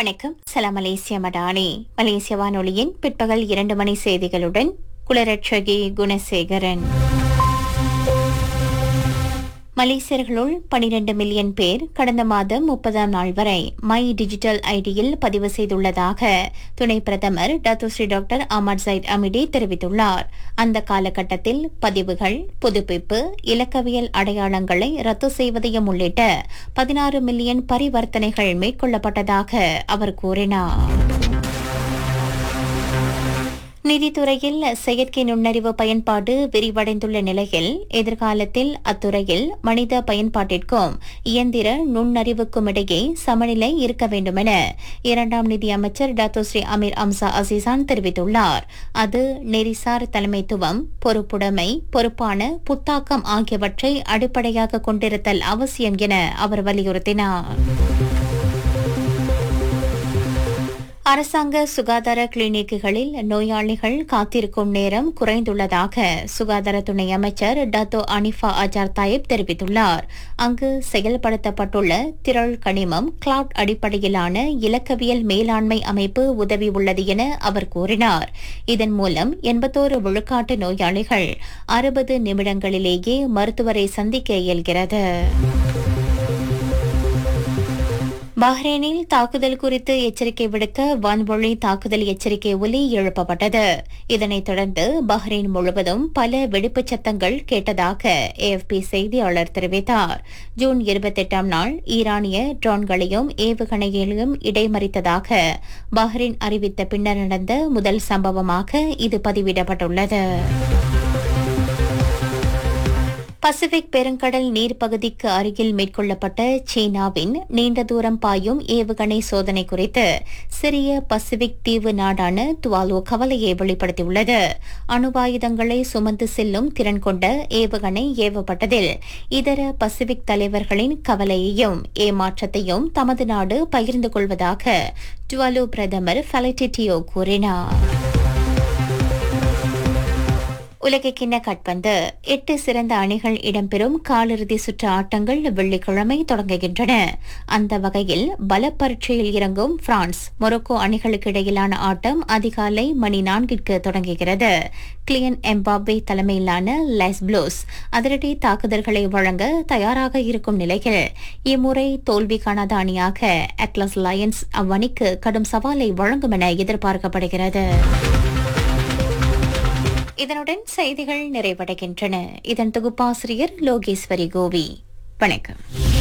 வணக்கம் சலாம் மலேசிய மடானி மலேசிய வானொலியின் பிற்பகல் இரண்டு மணி செய்திகளுடன் குலரட்சகி குணசேகரன் மலேசியர்களுள் 12 மில்லியன் பேர் கடந்த மாதம் முப்பதாம் நாள் வரை மை டிஜிட்டல் ஐடியில் பதிவு செய்துள்ளதாக துணை பிரதமர் doctor doctor Amar Saeed Amidi தெரிவித்துள்ளார் அந்த காலகட்டத்தில் பதிவுகள் புதுப்பிப்பு இலக்கவியல் அடையாளங்களை ரத்து செய்வதையும் உள்ளிட்ட பதினாறு மில்லியன் பரிவர்த்தனைகள் மேற்கொள்ளப்பட்டதாக அவர் கூறினார் நிதித்துறையில் செயற்கை நுண்ணறிவு பயன்பாடு விரிவடைந்துள்ள நிலையில் எதிர்காலத்தில் அத்துறையில் மனித பயன்பாட்டிற்கும் இயந்திர நுண்ணறிவுக்கும் இடையே சமநிலை இருக்க வேண்டுமென இரண்டாம் நிதி அமைச்சர் டாக்டர் ஸ்ரீ அமீர் அம்சா அசிசான் தெரிவித்துள்ளார் அது நெறிசார் தலைமைத்துவம் பொறுப்புடைமை பொறுப்பான புத்தாக்கம் ஆகியவற்றை அடிப்படையாக கொண்டிருத்தல் அவசியம் என அவர் வலியுறுத்தினார் அரசாங்க சுகாதார கிளினிக்குகளில் நோயாளிகள் காத்திருக்கும் நேரம் குறைந்துள்ளதாக சுகாதார துணை அமைச்சர் டத்தோ அனிஃபா அஜார் தாயிப் தெரிவித்துள்ளார் அங்கு செயல்படுத்தப்பட்டுள்ள திரள் கனிமம் கிளவுட் அடிப்படையிலான இலக்கவியல் மேலாண்மை அமைப்பு உதவி உள்ளது என அவர் கூறினார் இதன் மூலம் எண்பத்தோரு விழுக்காட்டு நோயாளிகள் அறுபது நிமிடங்களிலேயே மருத்துவரை சந்திக்க இயல்கிறது பஹ்ரைனில் தாக்குதல் குறித்து எச்சரிக்கை விடுக்க வான்வழி தாக்குதல் எச்சரிக்கை ஒலி எழுப்பப்பட்டது இதனைத் தொடர்ந்து பஹ்ரைன் முழுவதும் பல வெடிப்புச் சத்தங்கள் கேட்டதாக ஏஎஃப்பி செய்தியாளர் தெரிவித்தார் ஜூன் இருபத்தெட்டாம் நாள் ஈரானிய ட்ரோன்களையும் ஏவுகணைகளையும் இடைமறித்ததாக பஹ்ரைன் அறிவித்த பின்னர் நடந்த முதல் சம்பவமாக இது பதிவிடப்பட்டுள்ளது பசிபிக் பெருங்கடல் நீர்ப்பகுதிக்கு அருகில் மேற்கொள்ளப்பட்ட சீனாவின் நீண்ட தூரம் பாயும் ஏவுகணை சோதனை குறித்து சிறிய பசிபிக் தீவு நாடான துவாலோ கவலையை வெளிப்படுத்தியுள்ளது அணுவாயுதங்களை சுமந்து செல்லும் திறன் கொண்ட ஏவுகணை ஏவப்பட்டதில் இதர பசிபிக் தலைவர்களின் கவலையையும் ஏமாற்றத்தையும் தமது நாடு பகிர்ந்து கொள்வதாக டுவாலோ பிரதமர் ஃபெலட்டிட்டியோ கூறினார் உலகக்கிண்ண கட்பந்து எட்டு சிறந்த அணிகள் இடம்பெறும் காலிறுதி சுற்று ஆட்டங்கள் வெள்ளிக்கிழமை தொடங்குகின்றன அந்த வகையில் பல பரீட்சையில் இறங்கும் பிரான்ஸ் மொரோக்கோ அணிகளுக்கு இடையிலான ஆட்டம் அதிகாலை மணி நான்கிற்கு தொடங்குகிறது கிளியன் எம்பாப்வே தலைமையிலான லெஸ் ப்ளூஸ் அதிரடி தாக்குதல்களை வழங்க தயாராக இருக்கும் நிலையில் இம்முறை தோல்வி காணாத அணியாக அட்லஸ் லயன்ஸ் அவ்வணிக்கு கடும் சவாலை வழங்கும் என எதிர்பார்க்கப்படுகிறது இதனுடன் செய்திகள் நிறைவடைகின்றன இதன் தொகுப்பாசிரியர் லோகேஸ்வரி கோவி வணக்கம்